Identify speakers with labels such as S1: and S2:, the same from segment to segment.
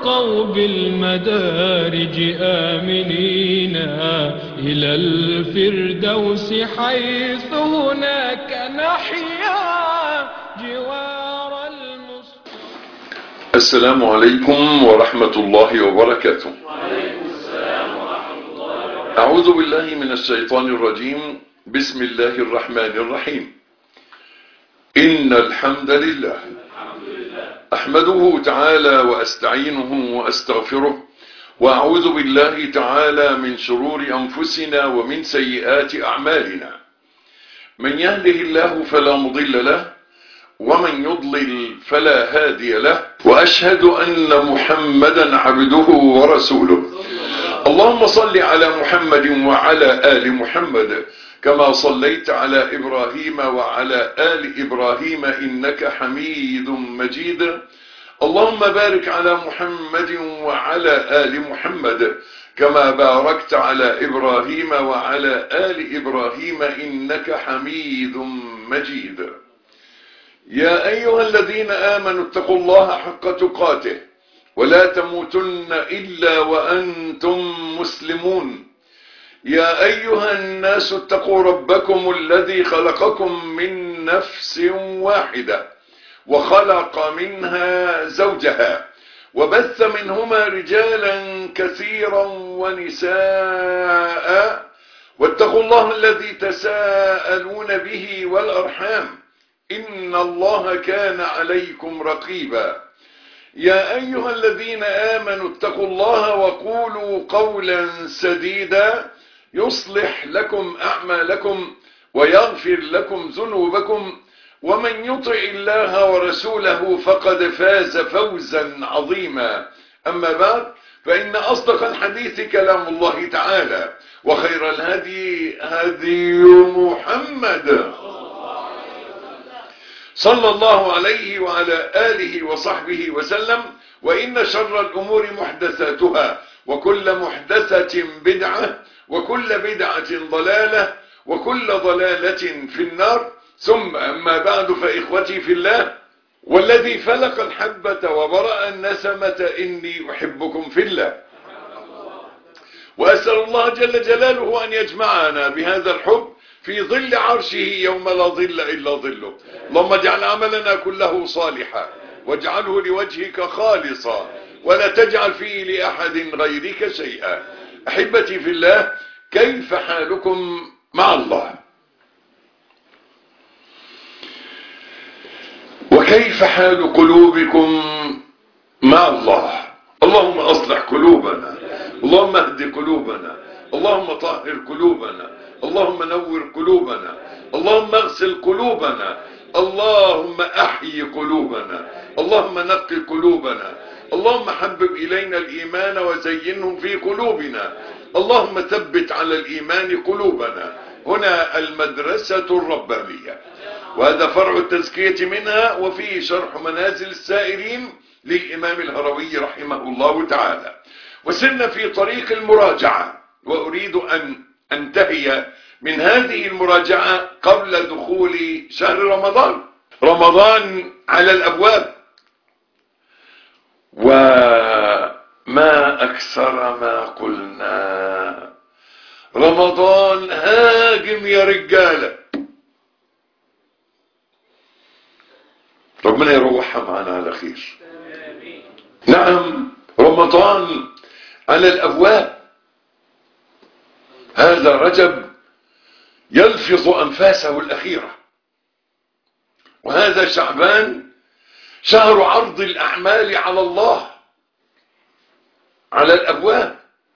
S1: وارتقوا بالمدارج آمنين إلى الفردوس حيث هناك نحيا جوار المصطفى
S2: السلام عليكم ورحمة الله وبركاته أعوذ بالله من الشيطان الرجيم بسم الله الرحمن الرحيم إن الحمد لله أحمده تعالى وأستعينه وأستغفره وأعوذ بالله تعالى من شرور أنفسنا ومن سيئات أعمالنا من يهده الله فلا مضل له ومن يضلل فلا هادي له وأشهد أن محمدا عبده ورسوله اللهم صل على محمد وعلى آل محمد كما صليت على إبراهيم وعلى آل إبراهيم إنك حميد مجيد اللهم بارك على محمد وعلى آل محمد كما باركت على إبراهيم وعلى آل إبراهيم إنك حميد مجيد يا أيها الذين آمنوا اتقوا الله حق تقاته ولا تموتن إلا وأنتم مسلمون يا أيها الناس اتقوا ربكم الذي خلقكم من نفس واحدة وخلق منها زوجها وبث منهما رجالا كثيرا ونساء واتقوا الله الذي تساءلون به والأرحام إن الله كان عليكم رقيبا يا أيها الذين آمنوا اتقوا الله وقولوا قولا سديدا يصلح لكم أعمالكم ويغفر لكم ذنوبكم ومن يطع الله ورسوله فقد فاز فوزا عظيما أما بعد فإن أصدق الحديث كلام الله تعالى وخير الهدي هدي محمد صلى الله عليه وعلى آله وصحبه وسلم وإن شر الأمور محدثاتها وكل محدثة بدعة وكل بدعة ضلالة وكل ضلالة في النار ثم أما بعد فإخوتي في الله والذي فلق الحبة وبرأ النسمة إني أحبكم في الله وأسأل الله جل جلاله أن يجمعنا بهذا الحب في ظل عرشه يوم لا ظل إلا ظله اللهم اجعل عملنا كله صالحا واجعله لوجهك خالصا ولا تجعل فيه لأحد غيرك شيئا أحبتي في الله كيف حالكم مع الله وكيف حال قلوبكم مع الله اللهم أصلح قلوبنا اللهم اهد قلوبنا اللهم طهر قلوبنا اللهم نور قلوبنا اللهم اغسل قلوبنا اللهم احيي قلوبنا اللهم نقي قلوبنا اللهم حبب إلينا الإيمان وزينه في قلوبنا اللهم ثبت على الإيمان قلوبنا هنا المدرسة الربانية وهذا فرع التزكية منها وفيه شرح منازل السائرين للإمام الهروي رحمه الله تعالى وسرنا في طريق المراجعة وأريد أن أنتهي من هذه المراجعة قبل دخول شهر رمضان رمضان على الأبواب وما أكثر ما قلنا رمضان هاجم يا رجالة ربنا يروحها معنا على خير نعم رمضان على الأبواب هذا رجب يلفظ أنفاسه الأخيرة وهذا شعبان شهر عرض الأعمال على الله على الأبواب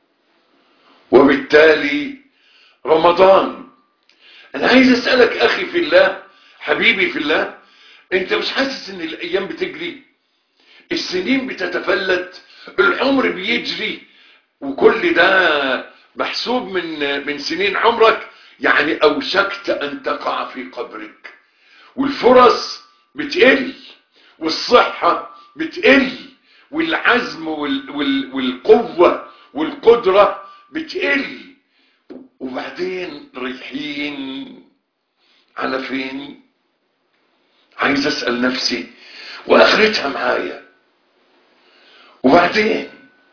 S2: وبالتالي رمضان أنا عايز أسألك أخي في الله حبيبي في الله أنت مش حاسس أن الأيام بتجري السنين بتتفلت العمر بيجري وكل ده محسوب من من سنين عمرك يعني أوشكت أن تقع في قبرك والفرص بتقل والصحة بتقل والعزم وال وال والقوة والقدرة بتقل وبعدين رايحين على فين عايز اسأل نفسي واخرتها معايا وبعدين وبعدين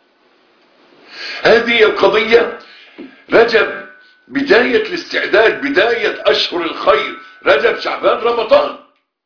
S2: هذه القضية رجب بداية الاستعداد بداية أشهر الخير رجب شعبان رمضان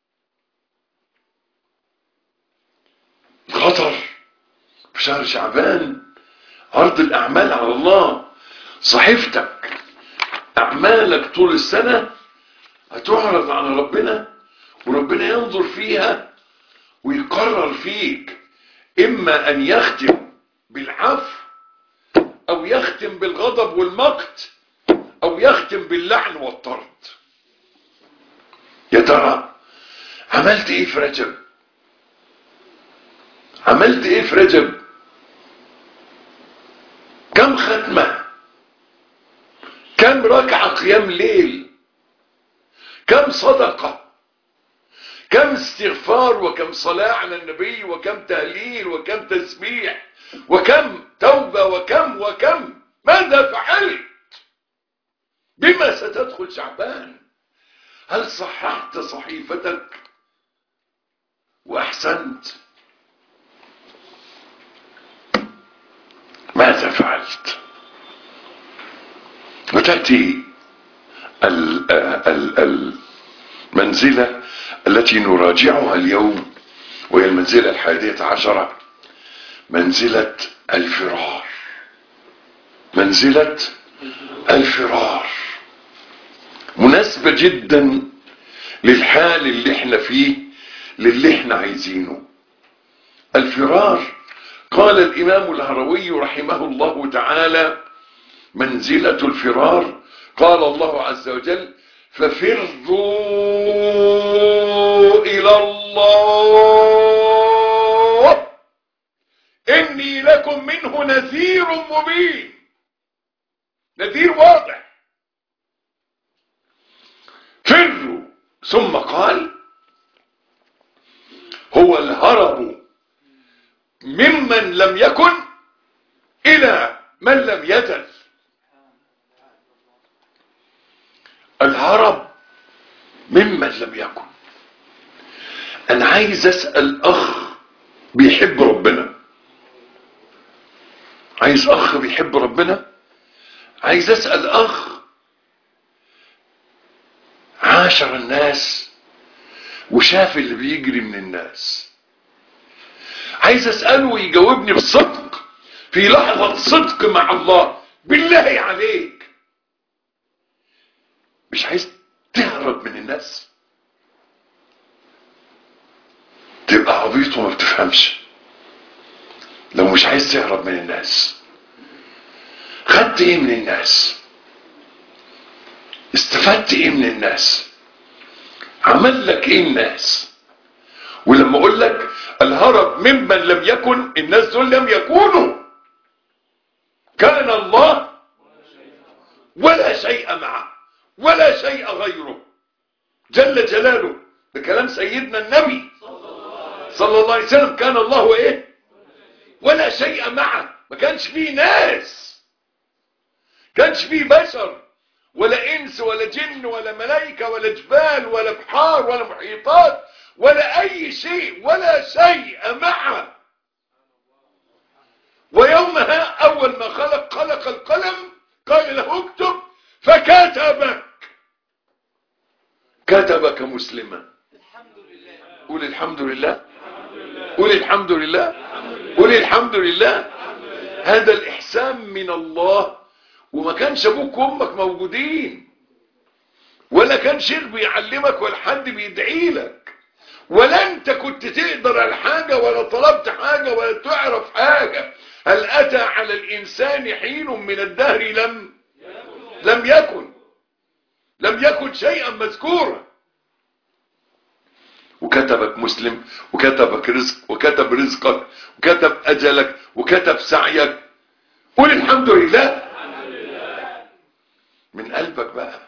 S2: الخطر في شهر شعبان عرض الأعمال على الله صحيفتك أعمالك طول السنة هتعرض على ربنا وربنا ينظر فيها ويقرر فيك إما أن يختم بالعفو أو يختم بالغضب والمقت أو يختم باللعن والطرد يا ترى عملت إيه في رجب عملت إيه في رجب كم ختمة كم ركعة قيام ليل كم صدقة كم استغفار وكم صلاة على النبي وكم تهليل وكم تسبيح وكم توبة وكم وكم ماذا فعلت بما ستدخل شعبان هل صححت صحيفتك واحسنت ماذا فعلت وتأتي ال ال المنزلة التي نراجعها اليوم وهي المنزلة الحادية عشرة منزلة الفرار منزلة الفرار مناسبة جدا للحال اللي احنا فيه للي احنا عايزينه الفرار قال الامام الهروي رحمه الله تعالى منزلة الفرار قال الله عز وجل ففروا الى الله اني لكم منه نذير مبين نذير واضح فروا ثم قال هو الهرب ممن لم يكن الى من لم يزل الهرب ممن لم يكن انا عايز اسال اخ بيحب ربنا عايز اخ بيحب ربنا عايز اسال اخ عاشر الناس وشاف اللي بيجري من الناس عايز اساله ويجاوبني بصدق في لحظه صدق مع الله بالله عليك مش عايز تهرب من الناس تبقى عبيط وما بتفهمش لو مش عايز تهرب من الناس خدت ايه من الناس استفدت ايه من الناس عمل لك ايه الناس ولما اقول لك الهرب ممن لم يكن الناس دول لم يكونوا كان الله ولا شيء معه ولا شيء غيره جل جلاله ده كلام سيدنا النبي صلى الله عليه وسلم كان الله ايه ولا شيء معه ما كانش فيه ناس كانش فيه بشر ولا انس ولا جن ولا ملائكة ولا جبال ولا بحار ولا محيطات ولا اي شيء ولا شيء معه ويومها اول ما خلق خلق القلم قال له اكتب فكتبك كتبك مسلما قول الحمد لله قول الحمد لله قول الحمد لله هذا الاحسان من الله وما كانش ابوك وامك موجودين ولا كان شيخ بيعلمك ولا حد بيدعي لك ولا انت كنت تقدر على حاجة ولا طلبت حاجة ولا تعرف حاجة هل اتى على الانسان حين من الدهر لم لم يكن لم يكن شيئا مذكورا وكتبك مسلم وكتبك رزق وكتب رزقك وكتب اجلك وكتب سعيك قول الحمد لله من قلبك بقى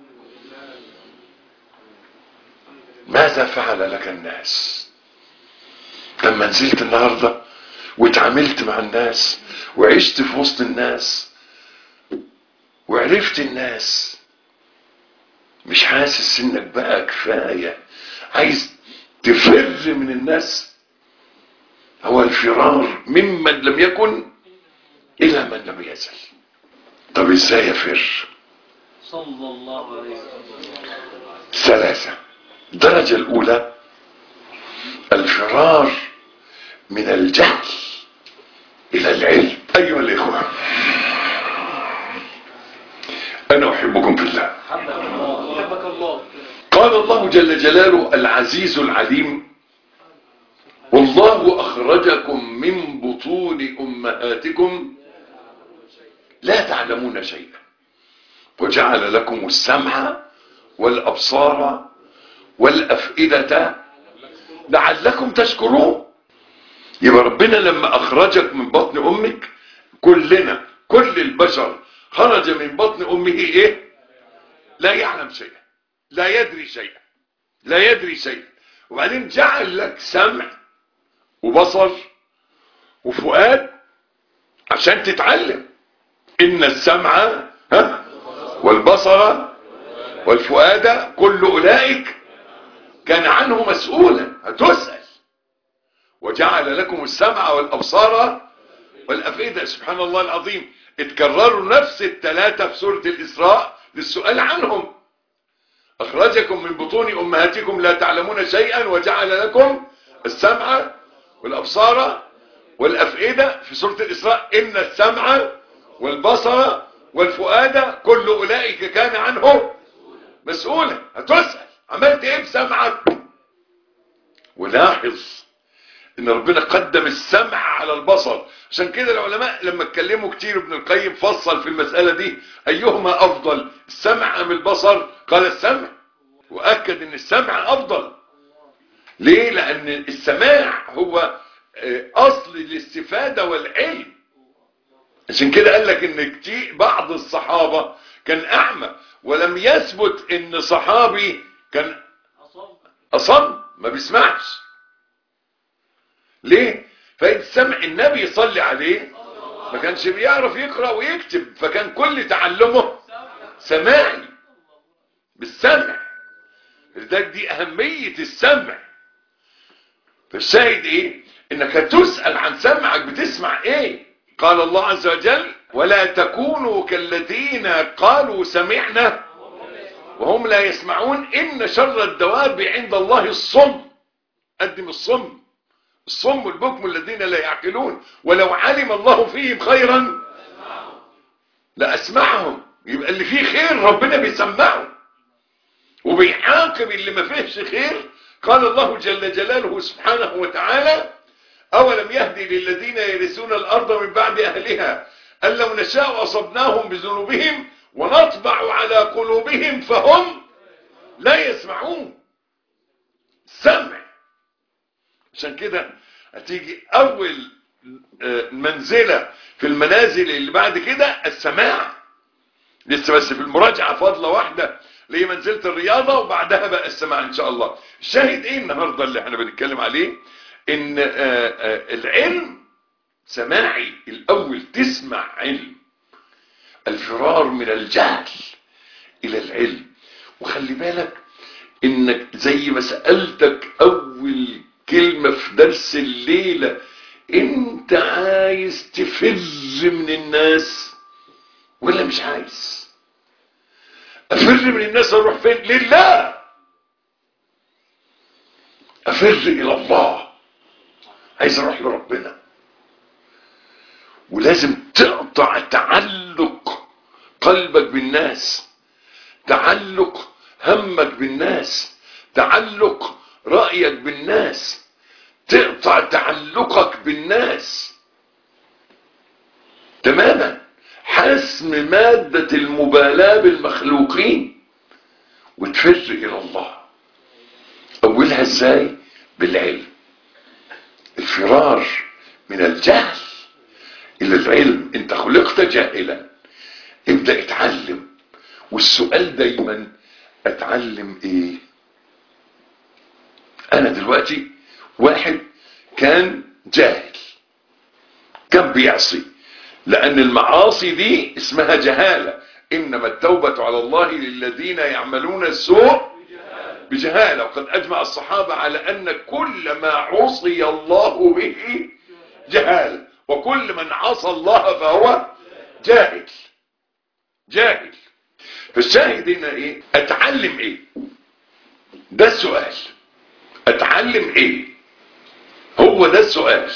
S2: ماذا فعل لك الناس لما نزلت النهاردة واتعاملت مع الناس وعشت في وسط الناس وعرفت الناس مش حاسس انك بقى كفاية عايز تفر من الناس هو الفرار ممن لم يكن الى من لم يزل طب ازاي يفر
S3: صلى الله عليه وسلم
S2: ثلاثة الدرجة الأولى الفرار من الجهل إلى العلم أيها الإخوة أنا أحبكم في الله
S3: حبك الله حبك الله
S2: قال الله جل جلاله العزيز العليم والله أخرجكم من بطون أمهاتكم لا تعلمون شيئا وجعل لكم السمع والأبصار والأفئدة لعلكم تشكرون يبقى ربنا لما أخرجك من بطن أمك كلنا كل البشر خرج من بطن أمه إيه لا يعلم شيئا لا يدري شيئا لا يدري شيئا وبعدين جعل لك سمع وبصر وفؤاد عشان تتعلم إن السمع ها والبصر والفؤاد كل أولئك كان عنه مسؤولا هتسأل وجعل لكم السمع والأبصار والأفئدة سبحان الله العظيم اتكرروا نفس الثلاثة في سورة الإسراء للسؤال عنهم أخرجكم من بطون أمهاتكم لا تعلمون شيئا وجعل لكم السمع والأبصار والأفئدة في سورة الإسراء إن السمع والبصر والفؤاد كل أولئك كان عنه مسؤولا هتسأل عملت ايه بسمعك ولاحظ ان ربنا قدم السمع على البصر عشان كده العلماء لما اتكلموا كتير ابن القيم فصل في المسألة دي ايهما افضل السمع ام البصر قال السمع واكد ان السمع افضل ليه لان السماع هو آه، اصل الاستفادة والعلم عشان كده قال لك ان كتير بعض الصحابة كان اعمى ولم يثبت ان صحابي كان
S3: أصاب
S2: اصم ما بيسمعش ليه فإن سمع النبي يصلي عليه ما كانش بيعرف يقرأ ويكتب فكان كل تعلمه سماعي بالسمع لذلك دي أهمية السمع فالشاهد ايه انك هتسأل عن سمعك بتسمع ايه قال الله عز وجل ولا تكونوا كالذين قالوا سمعنا وهم لا يسمعون ان شر الدواب عند الله الصم قدم الصم الصم والبكم الذين لا يعقلون ولو علم الله فيهم خيرا لأسمعهم يبقى اللي فيه خير ربنا بيسمعه وبيعاقب اللي ما فيهش خير قال الله جل جلاله سبحانه وتعالى أولم يهدي للذين يرثون الأرض من بعد أهلها أن لو نشاء أصبناهم بذنوبهم ونطبع على قلوبهم فهم لا يسمعون سمع عشان كده هتيجي أول آه، منزلة في المنازل اللي بعد كده السماع لسه بس في المراجعة فاضلة واحدة اللي هي منزلة الرياضة وبعدها بقى السماع ان شاء الله الشاهد ايه النهاردة اللي احنا بنتكلم عليه ان آه، آه، العلم سماعي الاول تسمع علم الفرار من الجهل الى العلم وخلي بالك انك زي ما سألتك اول كلمة في درس الليلة انت عايز تفر من الناس ولا مش عايز افر من الناس اروح فين لله افر الى الله عايز اروح لربنا ولازم تقطع تعلق قلبك بالناس تعلق همك بالناس تعلق رأيك بالناس تقطع تعلقك بالناس تماما حسم مادة المبالاة بالمخلوقين وتفر إلى الله أولها إزاي بالعلم الفرار من الجهل إلى العلم أنت خلقت جاهلا ابدأ اتعلم والسؤال دايما اتعلم ايه انا دلوقتي واحد كان جاهل كان بيعصي لان المعاصي دي اسمها جهالة انما التوبة على الله للذين يعملون السوء بجهالة وقد أجمع الصحابة على أن كل ما عصي الله به جهالة وكل من عصى الله فهو جاهل جاهل فالشاهد هنا ايه اتعلم ايه ده السؤال اتعلم ايه هو ده السؤال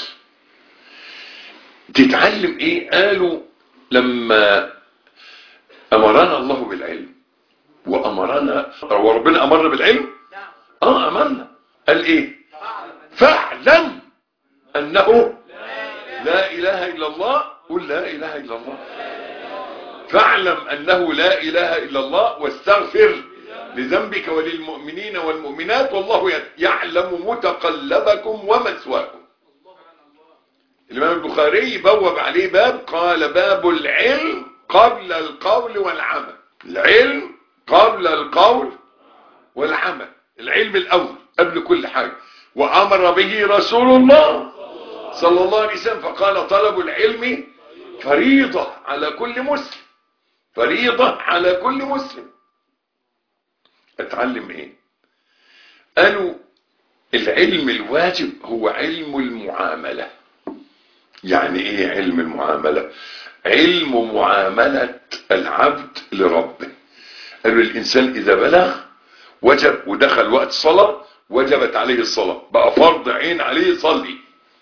S2: تتعلم ايه قالوا لما امرنا الله بالعلم وامرنا وربنا امرنا بالعلم اه امرنا قال ايه فاعلم انه لا اله الا الله قل لا اله الا الله فاعلم انه لا اله الا الله واستغفر لذنبك وللمؤمنين والمؤمنات والله يعلم متقلبكم ومثواكم الامام البخاري بوب عليه باب قال باب العلم قبل القول والعمل العلم قبل القول والعمل العلم الاول قبل كل حاجه وامر به رسول الله صلى الله عليه وسلم فقال طلب العلم فريضه على كل مسلم فريضه على كل مسلم اتعلم ايه قالوا العلم الواجب هو علم المعامله يعني ايه علم المعامله علم معامله العبد لربه قالوا الانسان اذا بلغ وجب ودخل وقت صلاه وجبت عليه الصلاه بقى فرض عين عليه يصلي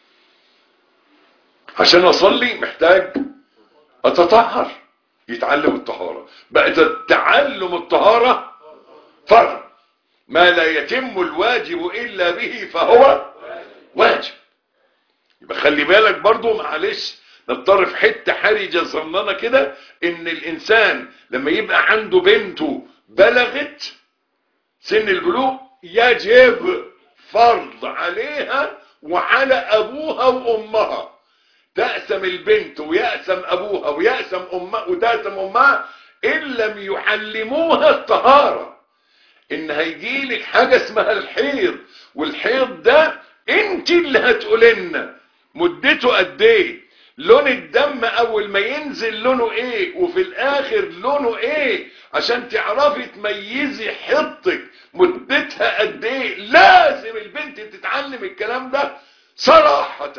S2: عشان اصلي محتاج اتطهر يتعلم الطهاره بقى تعلم الطهاره فرض ما لا يتم الواجب الا به فهو واجب يبقى خلي بالك برضو معلش نضطر في حته حرجه صغننه كده ان الانسان لما يبقى عنده بنته بلغت سن البلوغ يجب فرض عليها وعلى ابوها وامها تأسم البنت ويأسم ابوها ويأسم امها وتأسم امها ان لم يعلموها الطهارة ان هيجيلك حاجة اسمها الحيض والحيض ده انت اللي هتقولنا مدته قد ايه لون الدم اول ما ينزل لونه ايه وفي الاخر لونه ايه عشان تعرفي تميزي حطك مدتها قد ايه لازم البنت تتعلم الكلام ده صراحة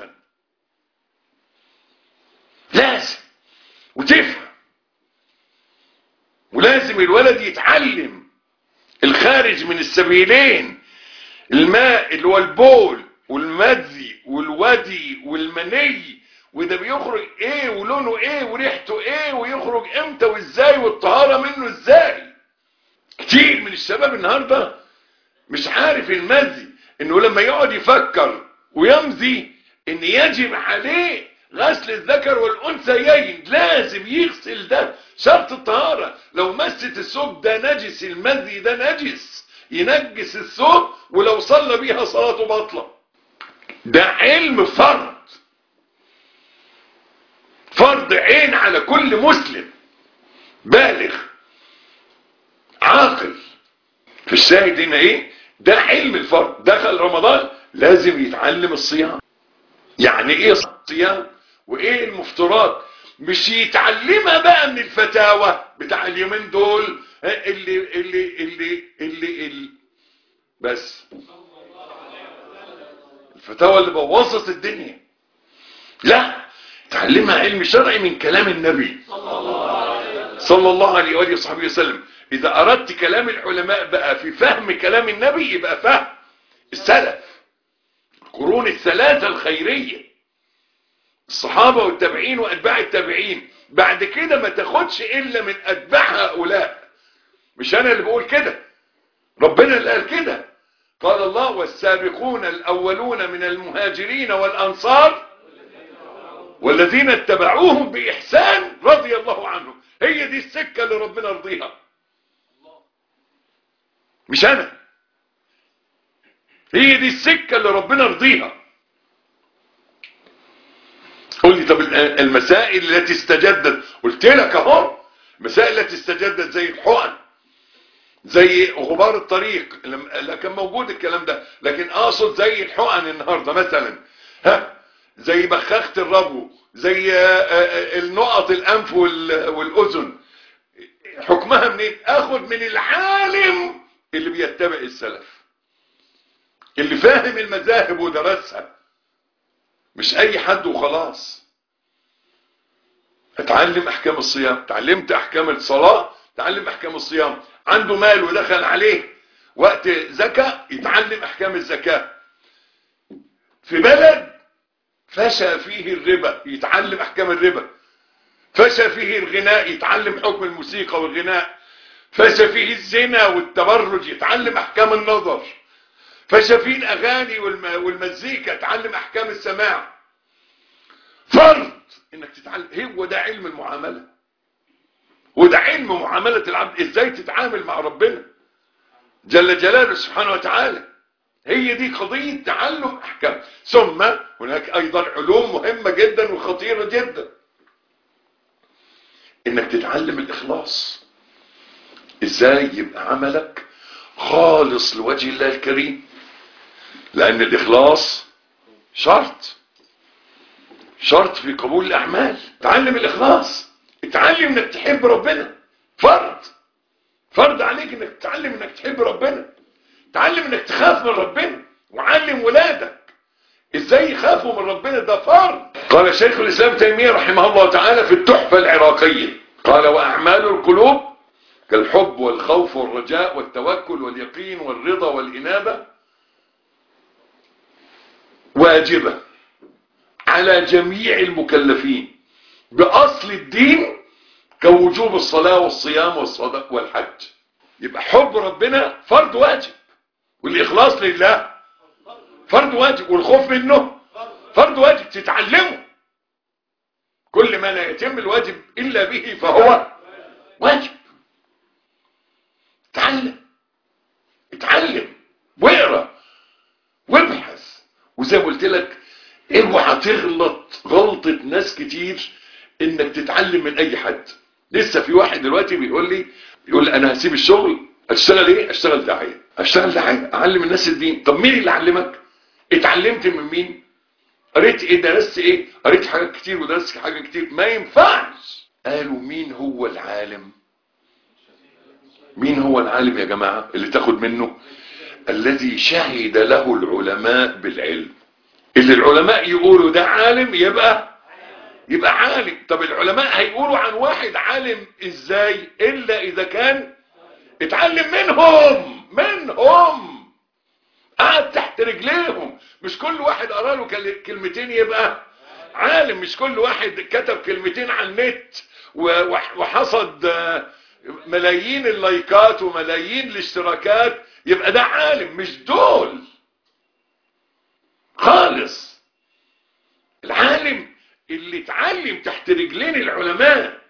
S2: لازم وتفهم ولازم الولد يتعلم الخارج من السبيلين الماء اللي هو البول والمذي والودي والمني وده بيخرج ايه ولونه ايه وريحته ايه ويخرج امتى وازاي والطهارة منه ازاي كتير من الشباب النهاردة مش عارف المذي انه لما يقعد يفكر ويمزي ان يجب عليه غسل الذكر والانثيين لازم يغسل ده شرط الطهارة لو مست الثوب ده نجس المذي ده نجس ينجس الثوب ولو صلى بيها صلاته باطلة ده علم فرض فرض عين على كل مسلم بالغ عاقل في الشاهد هنا ايه ده علم الفرض دخل رمضان لازم يتعلم الصيام يعني ايه الصيام وايه المفترات مش يتعلمها بقى من الفتاوى بتاع اليومين دول اللي اللي اللي اللي, اللي بس الفتاوى اللي بوظت الدنيا لا تعلمها علم شرعي من كلام النبي صلى الله عليه وآله وصحبه وسلم إذا أردت كلام العلماء بقى في فهم كلام النبي يبقى فهم السلف القرون الثلاثة الخيرية الصحابة والتابعين وأتباع التابعين بعد كده ما تاخدش إلا من أتباع هؤلاء مش أنا اللي بقول كده ربنا اللي قال كده قال الله والسابقون الأولون من المهاجرين والأنصار والذين اتبعوهم بإحسان رضي الله عنهم هي دي السكة اللي ربنا رضيها مش أنا هي دي السكة اللي ربنا رضيها قول لي طب المسائل التي استجدت قلت لك اهو المسائل التي استجدت زي الحقن زي غبار الطريق لا كان موجود الكلام ده لكن اقصد زي الحقن النهارده مثلا ها زي بخاخة الربو زي النقط الانف والاذن حكمها منين اخد من العالم اللي بيتبع السلف اللي فاهم المذاهب ودرسها مش اي حد وخلاص اتعلم احكام الصيام تعلمت احكام الصلاة تعلم احكام الصيام عنده مال ودخل عليه وقت زكاة يتعلم احكام الزكاة في بلد فشى فيه الربا يتعلم احكام الربا فشى فيه الغناء يتعلم حكم الموسيقى والغناء فشى فيه الزنا والتبرج يتعلم احكام النظر فشى فيه الاغاني والم- والمزيكا يتعلم احكام السماع فرض انك تتعلم هو ده علم المعاملة وده علم معاملة العبد ازاي تتعامل مع ربنا جل جلاله سبحانه وتعالى هي دي قضية تعلم احكام ثم هناك ايضا علوم مهمة جدا وخطيرة جدا انك تتعلم الاخلاص ازاي يبقى عملك خالص لوجه الله الكريم لان الاخلاص شرط شرط في قبول الاعمال تعلم الاخلاص اتعلم انك تحب ربنا فرض فرض عليك انك تتعلم انك تحب ربنا تعلم انك تخاف من ربنا وعلم ولادك ازاي يخافوا من ربنا ده فرض قال شيخ الاسلام تيمية رحمه الله تعالى في التحفة العراقية قال واعمال القلوب كالحب والخوف والرجاء والتوكل واليقين والرضا والانابة واجبة على جميع المكلفين باصل الدين كوجوب الصلاة والصيام والصدق والحج يبقى حب ربنا فرض واجب والاخلاص لله فرض واجب والخوف منه فرض واجب تتعلمه كل ما لا يتم الواجب الا به فهو واجب اتعلم اتعلم واقرا وابحث وزي ما قلت لك اوعى تغلط غلطة ناس كتير انك تتعلم من اي حد لسه في واحد دلوقتي بيقول لي يقول لي انا هسيب الشغل اشتغل ايه اشتغل داعية اشتغل داعية اعلم الناس الدين طب مين اللي علمك اتعلمت من مين قريت ايه درست ايه قريت حاجات كتير ودرست حاجات كتير ما ينفعش قالوا مين هو العالم مين هو العالم يا جماعة اللي تاخد منه الذي شهد له العلماء بالعلم اللي العلماء يقولوا ده عالم يبقى يبقى عالم طب العلماء هيقولوا عن واحد عالم ازاي الا اذا كان اتعلم منهم منهم قعد تحت رجليهم مش كل واحد قرا له كل- كلمتين يبقى عالم مش كل واحد كتب كلمتين على النت و- وح- وحصد آه، ملايين اللايكات وملايين الاشتراكات يبقى ده عالم مش دول خالص العالم اللي اتعلم تحت رجلين العلماء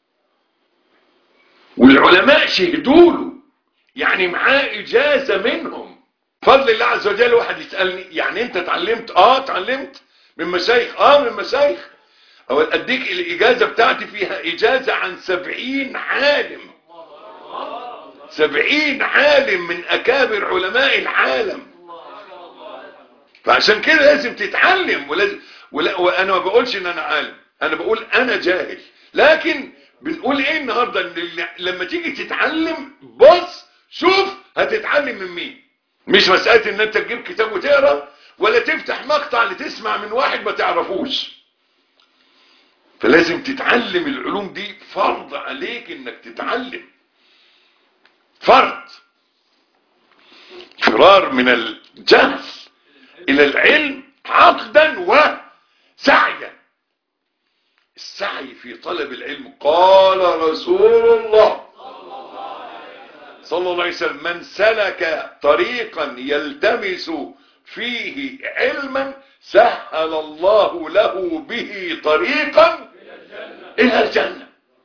S2: والعلماء شهدوا له يعني معاه اجازة منهم فضل الله عز وجل واحد يسألني يعني انت اتعلمت اه اتعلمت من مشايخ اه من مشايخ او اديك الاجازة بتاعتي فيها اجازة عن سبعين عالم سبعين عالم من اكابر علماء العالم فعشان كده لازم تتعلم ولازم ولا وانا ما بقولش ان انا عالم انا بقول انا جاهل لكن بنقول ايه النهارده ان اللي- لما تيجي تتعلم بص شوف هتتعلم من مين مش مسألة ان انت تجيب كتاب وتقرا ولا تفتح مقطع لتسمع من واحد ما تعرفوش فلازم تتعلم العلوم دي فرض عليك انك تتعلم فرض فرار من الجهل الى العلم عقدا وسعيا السعي في طلب العلم قال رسول الله صلى الله عليه وسلم من سلك طريقا يلتمس فيه علما سهل الله له به طريقا الى الجنة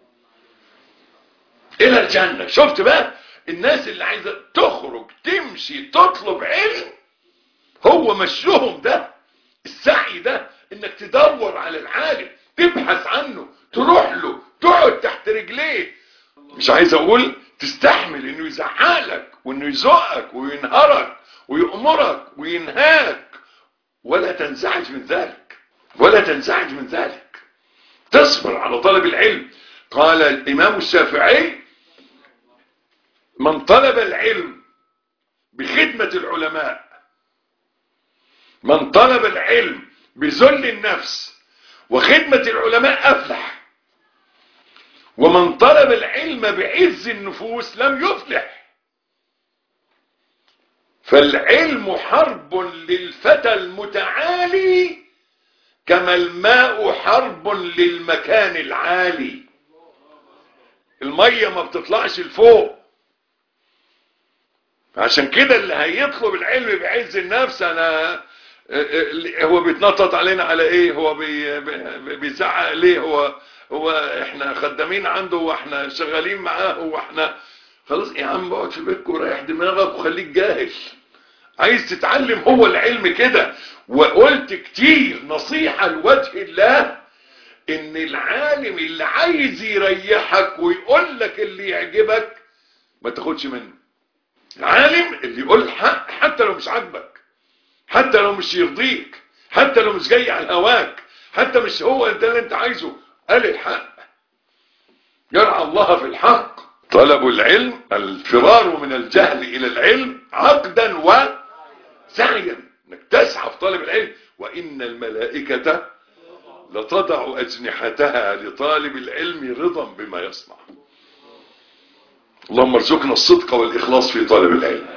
S2: الى الجنة شفت بقى الناس اللي عايزة تخرج تمشي تطلب علم هو مشيهم ده السعي ده انك تدور على العالم تبحث عنه تروح له تقعد تحت رجليه مش عايز اقول تستحمل انه يزعلك وانه يزقك وينهرك ويأمرك وينهاك ولا تنزعج من ذلك ولا تنزعج من ذلك تصبر على طلب العلم قال الامام الشافعي من طلب العلم بخدمة العلماء من طلب العلم بذل النفس وخدمة العلماء أفلح ومن طلب العلم بعز النفوس لم يفلح فالعلم حرب للفتى المتعالي كما الماء حرب للمكان العالي المية ما بتطلعش لفوق عشان كده اللي هيطلب العلم بعز النفس انا هو بيتنطط علينا على ايه هو بي بي- بيزعق ليه هو هو احنا خدامين عنده واحنا شغالين معاه واحنا خلاص يا عم اقعد في بيتك وريح دماغك وخليك جاهل عايز تتعلم هو العلم كده وقلت كتير نصيحة لوجه الله ان العالم اللي عايز يريحك ويقول لك اللي يعجبك ما تاخدش منه العالم اللي يقول الحق حتى لو مش عاجبك حتى لو مش يرضيك حتى لو مش جاي على هواك حتى مش هو ده اللي انت عايزه قال الحق يرعى الله في الحق طلب العلم الفرار من الجهل الى العلم عقدا وسعيا انك تسعى في طلب العلم وان الملائكة لتضع اجنحتها لطالب العلم رضا بما يصنع اللهم ارزقنا الصدق والاخلاص في طلب العلم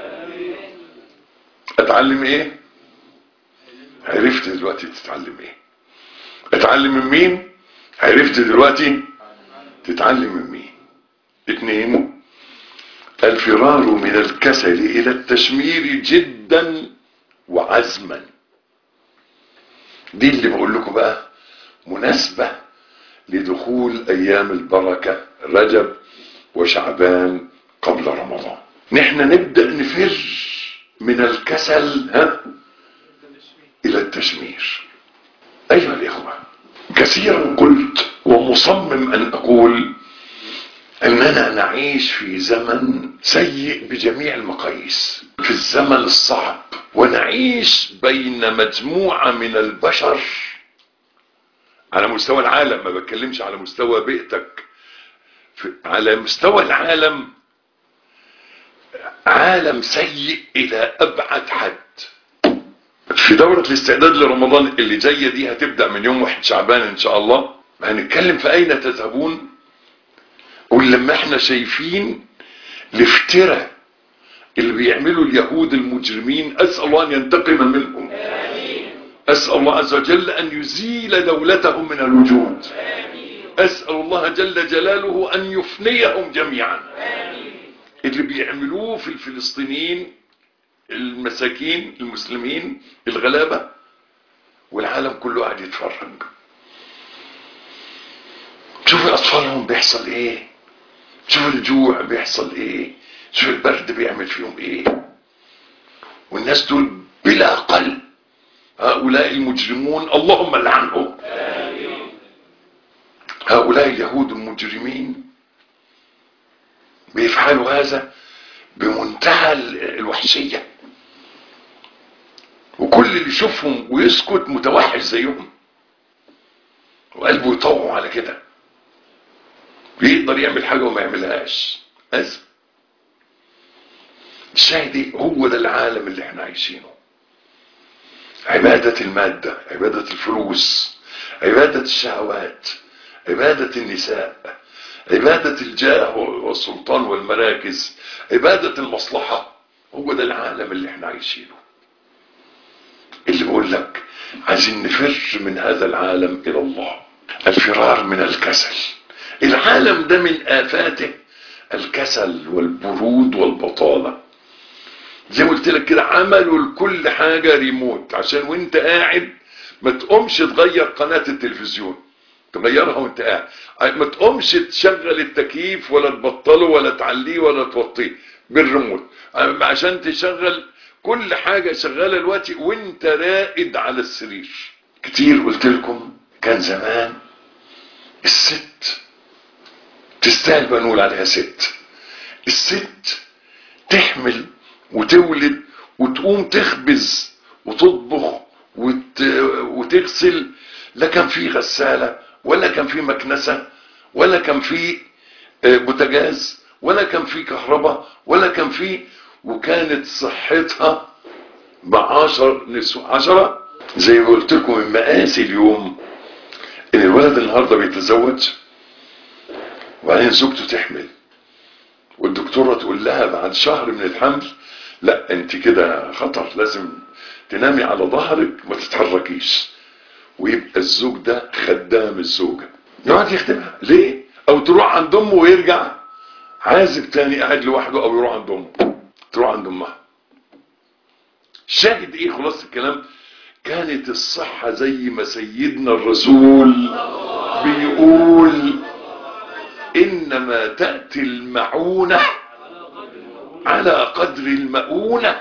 S2: اتعلم ايه عرفت دلوقتي تتعلم ايه اتعلم من مين عرفت دلوقتي تتعلم من مين اتنين الفرار من الكسل الى التشمير جدا وعزما دي اللي بقول لكم بقى مناسبة لدخول ايام البركة رجب وشعبان قبل رمضان نحن نبدأ نفر من الكسل ها الى التشمير ايها الاخوة كثيرا قلت ومصمم ان اقول اننا نعيش في زمن سيء بجميع المقاييس في الزمن الصعب ونعيش بين مجموعة من البشر على مستوى العالم ما بتكلمش على مستوى بيئتك في على مستوى العالم عالم سيء الى ابعد حد في دورة الاستعداد لرمضان اللي جاية دي هتبدأ من يوم واحد شعبان ان شاء الله هنتكلم في اين تذهبون ولما احنا شايفين الافتراء اللي بيعملوا اليهود المجرمين اسأل الله ان ينتقم منهم اسأل الله عز وجل ان يزيل دولتهم من الوجود اسأل الله جل جلاله ان يفنيهم جميعا اللي بيعملوه في الفلسطينيين المساكين المسلمين الغلابة والعالم كله قاعد يتفرج شوف اطفالهم بيحصل ايه شوف الجوع بيحصل ايه شوف البرد بيعمل فيهم ايه والناس دول بلا قلب هؤلاء المجرمون اللهم لعنهم هؤلاء اليهود المجرمين بيفعلوا هذا بمنتهى الوحشية وكل اللي يشوفهم ويسكت متوحش زيهم وقلبه يطوع على كده بيقدر يعمل حاجة وما يعملهاش أزم الشاهد هو ده العالم اللي احنا عايشينه عبادة المادة عبادة الفلوس عبادة الشهوات عبادة النساء عبادة الجاه والسلطان والمراكز عبادة المصلحة هو ده العالم اللي احنا عايشينه اللي بقول لك عايزين نفر من هذا العالم الى الله الفرار من الكسل العالم ده من آفاته الكسل والبرود والبطالة زي ما قلت لك كده عملوا لكل حاجة ريموت عشان وانت قاعد ما تقومش تغير قناة التلفزيون تغيرها وانت قاعد ما تقومش تشغل التكييف ولا تبطله ولا تعليه ولا توطيه بالريموت عشان تشغل كل حاجة شغالة دلوقتي وانت رائد على السرير كتير قلت لكم كان زمان الست تستاهل بقى نقول عليها ست الست تحمل وتولد وتقوم تخبز وتطبخ وت... وتغسل لا كان في غسالة ولا كان في مكنسة ولا كان في بوتاجاز ولا كان في كهرباء ولا كان في وكانت صحتها بعشر نسوة عشرة زي ما قلت لكم من مقاسي اليوم ان الولد النهارده بيتزوج وبعدين زوجته تحمل والدكتوره تقول لها بعد شهر من الحمل لا انت كده خطر لازم تنامي على ظهرك ما تتحركيش ويبقى الزوج ده خدام الزوجه يقعد يخدمها ليه او تروح عند امه ويرجع عازب تاني قاعد لوحده او يروح عند امه تروح عند امها شاهد ايه خلاص الكلام كانت الصحة زي ما سيدنا الرسول بيقول انما تأتي المعونة على قدر المؤونة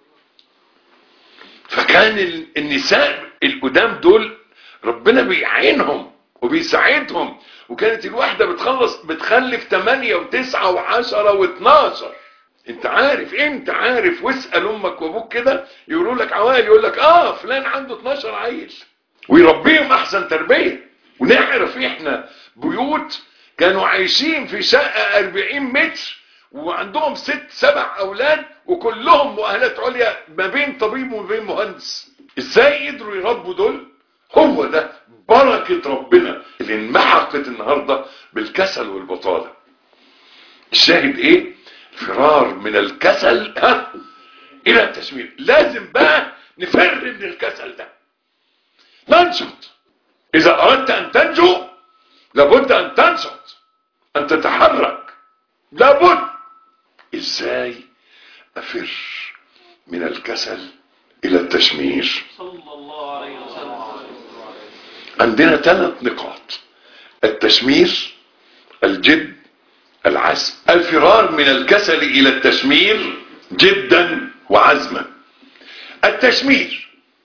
S2: فكان النساء القدام دول ربنا بيعينهم وبيساعدهم وكانت الواحدة بتخلص بتخلف 8 و9 و10 و12 انت عارف انت عارف واسأل امك وابوك كده يقولوا لك عوائل يقول لك اه فلان عنده 12 عيل ويربيهم احسن تربية ونعرف احنا بيوت كانوا عايشين في شقة 40 متر وعندهم ست سبع اولاد وكلهم مؤهلات عليا ما بين طبيب وما بين مهندس ازاي قدروا يربوا دول هو ده بركة ربنا اللي انمحقت النهاردة بالكسل والبطالة الشاهد ايه فرار من الكسل ها الى التشمير لازم بقى نفر من الكسل ده ننشط اذا اردت ان تنجو لابد ان تنشط ان تتحرك لابد ازاي افر من الكسل الى التشمير
S3: صلى الله عليه وسلم
S2: عندنا ثلاث نقاط التشمير الجد العزم الفرار من الكسل الى التشمير جدا وعزما التشمير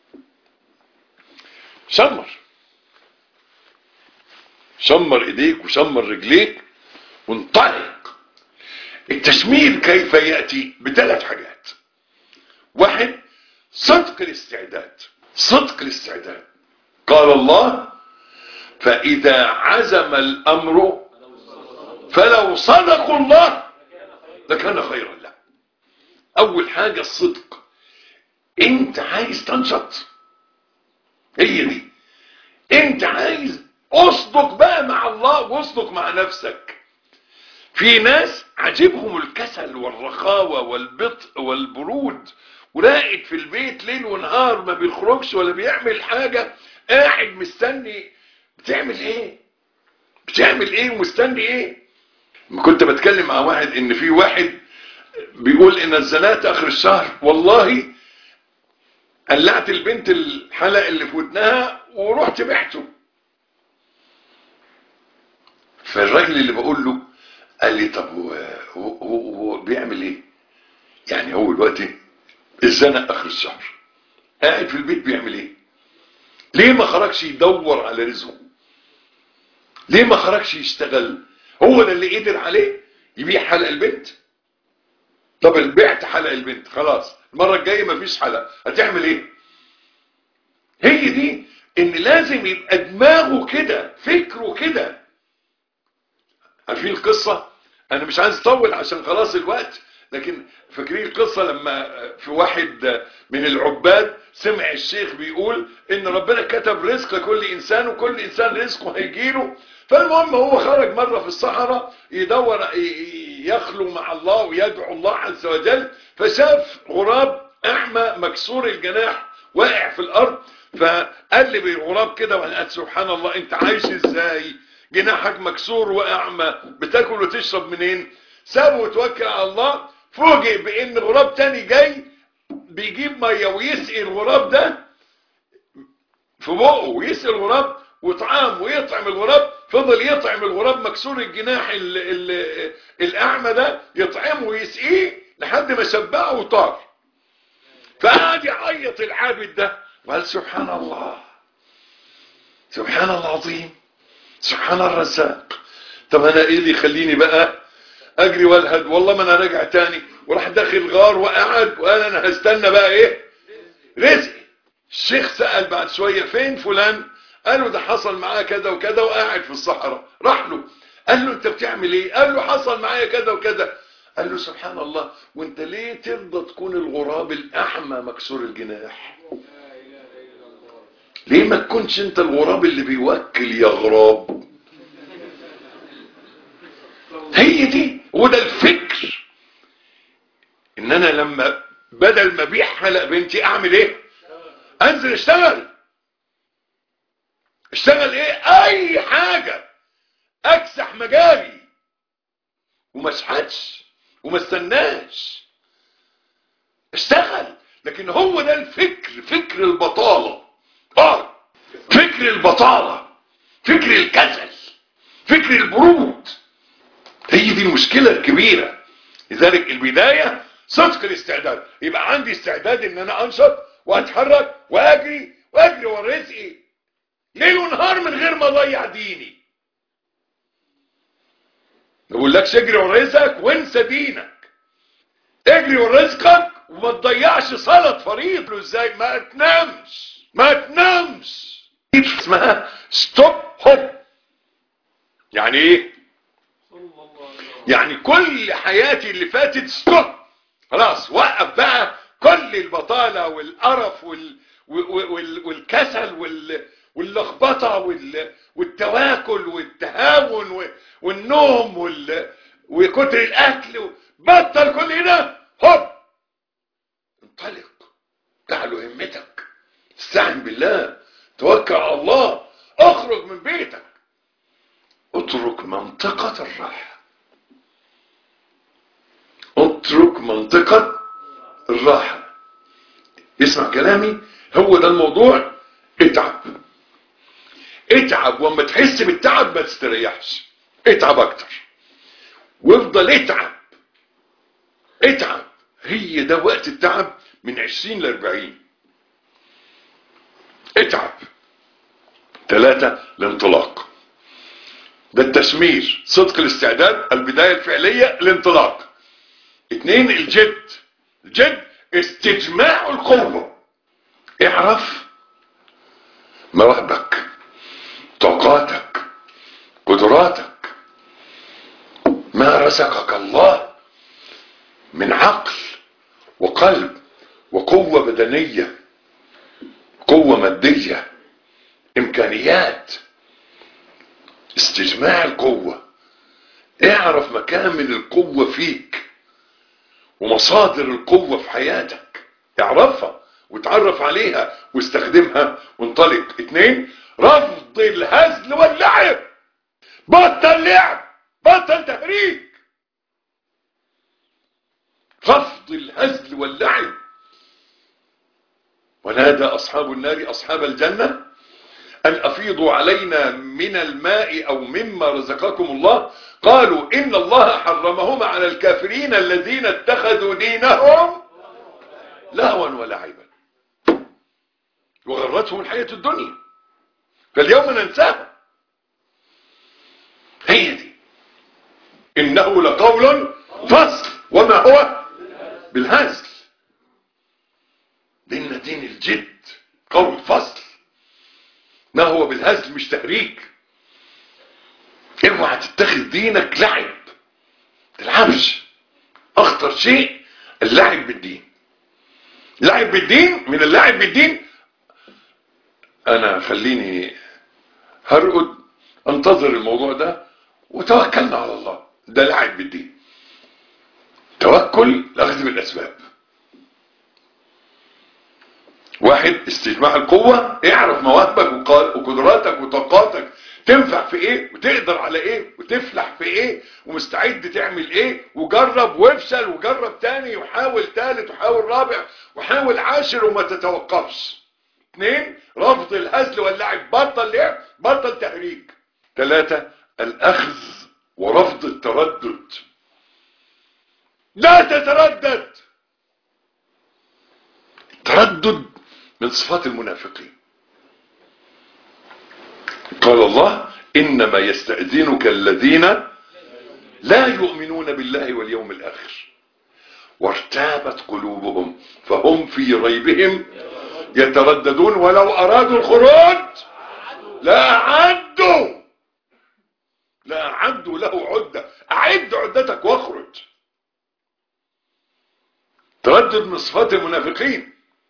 S2: شمر شمر ايديك وشمر رجليك وانطلق التشمير كيف يأتي بثلاث حاجات واحد صدق الاستعداد صدق الاستعداد قال الله فإذا عزم الأمر فلو صدقوا الله لكان خيرا له أول حاجة الصدق أنت عايز تنشط هي دي أنت عايز اصدق بقى مع الله واصدق مع نفسك في ناس عجبهم الكسل والرخاوة والبطء والبرود وراقد في البيت ليل ونهار ما بيخرجش ولا بيعمل حاجة قاعد مستني بتعمل ايه بتعمل ايه ومستني ايه كنت بتكلم مع واحد ان في واحد بيقول ان الزنات اخر الشهر والله قلعت البنت الحلق اللي في ودنها ورحت بعته فالراجل اللي بقول له قال لي طب هو, هو, هو, هو بيعمل ايه يعني هو دلوقتي الزنق اخر الشهر قاعد في البيت بيعمل ايه ليه ما خرجش يدور على رزقه ليه ما خرجش يشتغل هو ده اللي قدر عليه يبيع حلق البنت طب بعت حلق البنت خلاص المرة الجاية مفيش حلق هتعمل ايه هي دي ان لازم يبقى دماغه كده فكره كده عارفين القصة انا مش عايز اطول عشان خلاص الوقت لكن فاكرين القصة لما في واحد من العباد سمع الشيخ بيقول ان ربنا كتب رزق لكل انسان وكل انسان رزقه هيجيله فالمهم هو خرج مرة في الصحراء يدور يخلو مع الله ويدعو الله عز وجل فشاف غراب اعمى مكسور الجناح واقع في الارض فقلب الغراب كده وقال سبحان الله انت عايش ازاي جناحك مكسور واعمى بتاكل وتشرب منين سابه وتوكل على الله فوجئ بان غراب تاني جاي بيجيب ميه ويسقي الغراب ده في بقه ويسقي الغراب وطعام ويطعم الغراب فضل يطعم الغراب مكسور الجناح ال ال الاعمى ده يطعمه ويسقيه لحد ما شبعه وطار فقعد يعيط العابد ده وقال سبحان الله سبحان الله العظيم سبحان الرزاق طب انا ايه اللي يخليني بقى اجري والهد والله ما انا راجع تاني وراح داخل غار وقعد وقال انا هستنى بقى ايه رزقي الشيخ سأل بعد شوية فين فلان قال له ده حصل معاه كذا وكذا وقاعد في الصحراء راح له قال له انت بتعمل ايه قال له حصل معايا كذا وكذا قال له سبحان الله وانت ليه ترضى تكون الغراب الاحمى مكسور الجناح ليه ما تكونش انت الغراب اللي بيوكل يا غراب هي دي وده الفكر ان انا لما بدل ما ابيع حلق بنتي اعمل ايه انزل اشتغل اشتغل ايه اي حاجة اكسح مجالي وما اشحتش وما استناش اشتغل لكن هو ده الفكر فكر البطالة اه فكر البطالة فكر الكسل فكر البرود هي دي المشكلة الكبيرة لذلك البداية صدق الاستعداد يبقى عندي استعداد ان انا انشط واتحرك واجري واجري ورا رزقي ليل ونهار من غير ما اضيع ديني ما بقولكش اجري ورا رزقك وانسى دينك اجري ورا رزقك وما تضيعش صلاة فريض له ازاي ما تنامش ما تنامش اسمها ستوب هوب يعني ايه يعني كل حياتي اللي فاتت ستوب خلاص وقف بقى كل البطالة والقرف وال... وال... والكسل وال... واللخبطة وال... والتواكل والتهاون و... والنوم وال... وكتر الاكل و... بطل كل ده هوب انطلق تعلو همتك استعن بالله توكل على الله اخرج من بيتك اترك منطقة الراحة اترك منطقة الراحة اسمع كلامي هو ده الموضوع اتعب اتعب وما تحس بالتعب ما تستريحش اتعب اكتر وافضل اتعب اتعب هي ده وقت التعب من عشرين لاربعين اتعب ثلاثة الانطلاق ده التشمير صدق الاستعداد البداية الفعلية الانطلاق اتنين الجد الجد استجماع القوة اعرف مواهبك طاقاتك قدراتك ما رزقك الله من عقل وقلب وقوة بدنية قوة مادية امكانيات استجماع القوة اعرف مكامن القوة فيك ومصادر القوة في حياتك اعرفها وتعرف عليها واستخدمها وانطلق اتنين رفض الهزل واللعب بطل لعب بطل تهريج رفض الهزل واللعب ونادى أصحاب النار أصحاب الجنة أن أفيضوا علينا من الماء أو مما رزقكم الله قالوا إن الله حرمهما على الكافرين الذين اتخذوا دينهم لهوا ولعبا وغرتهم الحياة الدنيا فاليوم ننساها هي دي إنه لقول فصل وما هو بالهزل دين دين الجد قول فصل ما هو بالهزل مش تهريج اوعى تتخذ دينك لعب تلعبش اخطر شيء اللعب بالدين لعب بالدين من اللعب بالدين انا خليني هرقد انتظر الموضوع ده وتوكلنا على الله ده لعب بالدين توكل لاخذ بالاسباب واحد استجماع القوة اعرف مواهبك وقدراتك وطاقاتك تنفع في ايه وتقدر على ايه وتفلح في ايه ومستعد تعمل ايه وجرب وافشل وجرب تاني وحاول تالت وحاول رابع وحاول عاشر وما تتوقفش اثنين رفض الهزل واللعب بطل لعب بطل تهريج ثلاثة الاخذ ورفض التردد لا تتردد تردد من صفات المنافقين قال الله إنما يستأذنك الذين لا يؤمنون بالله واليوم الآخر وارتابت قلوبهم فهم في ريبهم يترددون ولو أرادوا الخروج لا أعدوا لا أعدوا له عدة أعد عدتك واخرج تردد من صفات المنافقين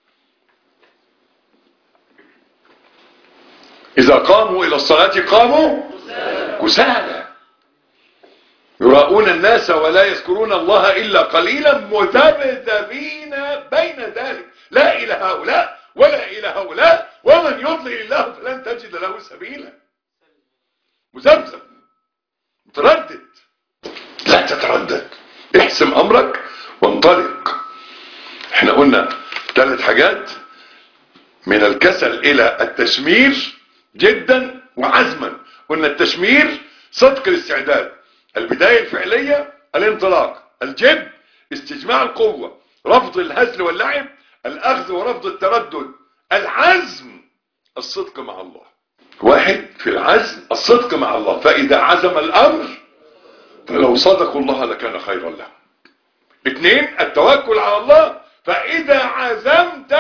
S2: إذا قاموا إلى الصلاة قاموا كسالى يراؤون الناس ولا يذكرون الله إلا قليلا مذبذبين بين ذلك لا إلى هؤلاء ولا إلى هؤلاء ومن يضلل الله فلن تجد له سبيلا مذبذب متردد لا تتردد احسم أمرك وانطلق احنا قلنا ثلاث حاجات من الكسل إلى التشمير جدا وعزما قلنا التشمير صدق الاستعداد البداية الفعلية الانطلاق الجد استجماع القوة رفض الهزل واللعب الأخذ ورفض التردد العزم الصدق مع الله واحد في العزم الصدق مع الله فإذا عزم الأمر فلو صدقوا الله لكان خيرا لهم اثنين التوكل على الله فإذا عزمت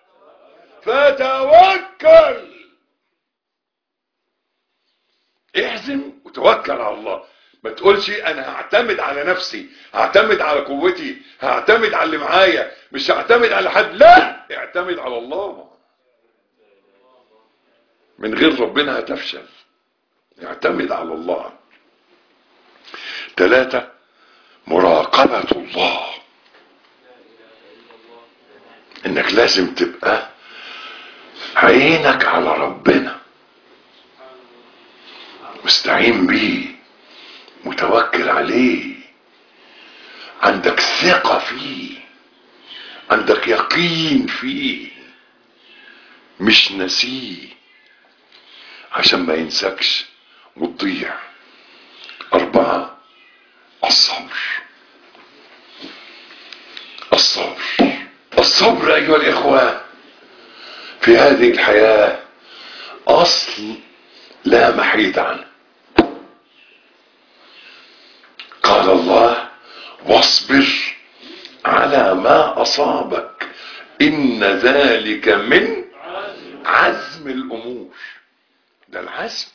S2: فتوكل احزم وتوكل على الله ما تقولش انا هعتمد على نفسي هعتمد على قوتي هعتمد على اللي معايا مش هعتمد على حد لا اعتمد على الله من غير ربنا هتفشل اعتمد على الله ثلاثة مراقبة الله انك لازم تبقى عينك على ربنا مستعين بيه متوكل عليه عندك ثقة فيه عندك يقين فيه مش نسيه عشان ما ينسكش وتضيع أربعة الصبر الصبر الصبر أيها الإخوة في هذه الحياة أصل لا محيد عنه قال الله واصبر على ما أصابك إن ذلك من عزم الأمور ده العزم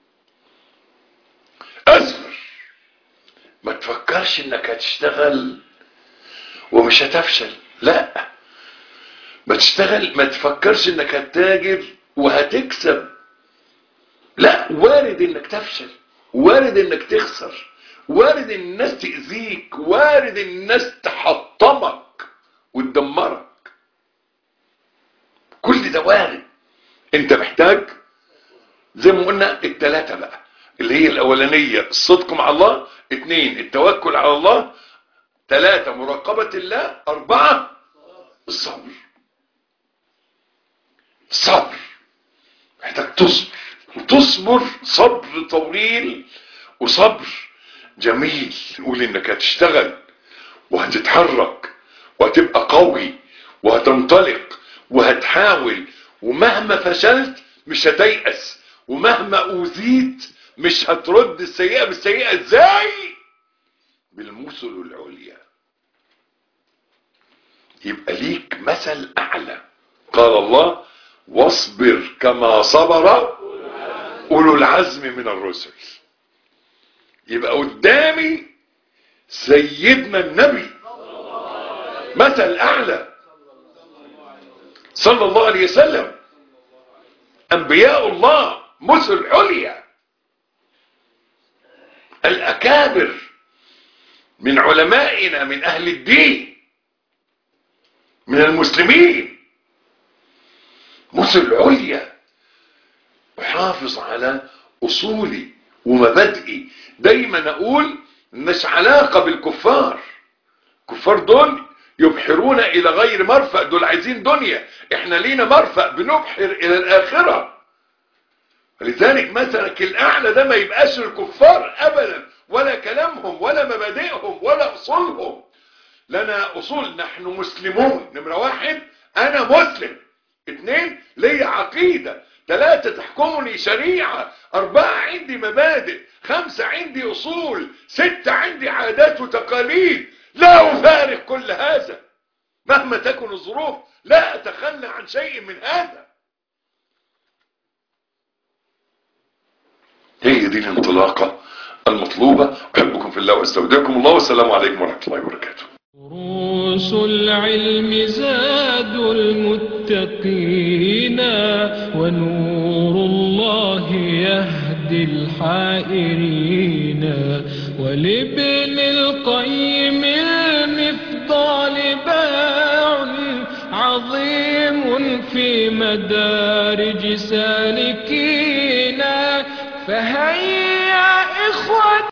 S2: اصبر ما تفكرش انك هتشتغل ومش هتفشل لا ما تشتغل ما تفكرش انك هتتاجر وهتكسب لا وارد انك تفشل وارد انك تخسر وارد ان الناس تأذيك وارد ان الناس تحطمك وتدمرك كل ده وارد انت محتاج زي ما قلنا التلاتة بقى اللي هي الاولانية الصدق مع الله اتنين التوكل على الله تلاتة مراقبة الله اربعة الصبر صبر محتاج تصبر وتصبر صبر طويل وصبر جميل يقول انك هتشتغل وهتتحرك وهتبقى قوي وهتنطلق وهتحاول ومهما فشلت مش هتيأس ومهما اوذيت مش هترد السيئة بالسيئة ازاي بالمثل العليا يبقى ليك مثل اعلى قال الله واصبر كما صبر اولو العزم من الرسل يبقى قدامي سيدنا النبي مثل اعلى صلى الله عليه وسلم انبياء الله مثل عليا الاكابر من علمائنا من اهل الدين من المسلمين مثل عليا احافظ على اصولي ومبادئي دايما اقول مش علاقة بالكفار الكفار دول يبحرون الى غير مرفأ دول عايزين دنيا احنا لينا مرفأ بنبحر الى الاخرة لذلك مثلك الاعلى ده ما يبقاش الكفار ابدا ولا كلامهم ولا مبادئهم ولا اصولهم لنا اصول نحن مسلمون نمرة واحد انا مسلم اثنين لي عقيدة ثلاثة تحكمني شريعة أربعة عندي مبادئ خمسة عندي أصول ستة عندي عادات وتقاليد لا أفارق كل هذا مهما تكن الظروف لا أتخلى عن شيء من هذا هي دي الانطلاقة المطلوبة أحبكم في الله واستودعكم الله والسلام عليكم ورحمة الله وبركاته
S1: دروس العلم زاد المتقين ونور الله يهدي الحائرين ولابن القيم المفضال باع عظيم في مدارج سالكين فهيا إخوة